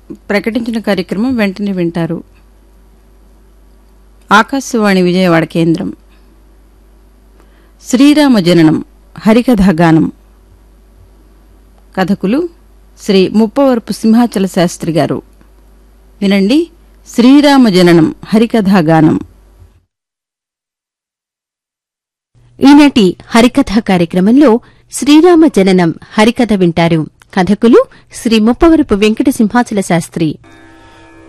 ప్రకటించిన కార్యక్రమం వెంటనే వింటారు ఆకాశవాణి విజయవాడ కేంద్రం శ్రీరామ జననం హరికథాగానం కథకులు శ్రీ ముప్పవరపు సింహాచల శాస్త్రి గారు వినండి శ్రీరామ జననం హరికథాగానం ఈనాటి హరికథ కార్యక్రమంలో శ్రీరామ జననం హరికథ వింటారు కథకులు శ్రీ ముప్పవరపు వెంకట సింహాచల శాస్త్రి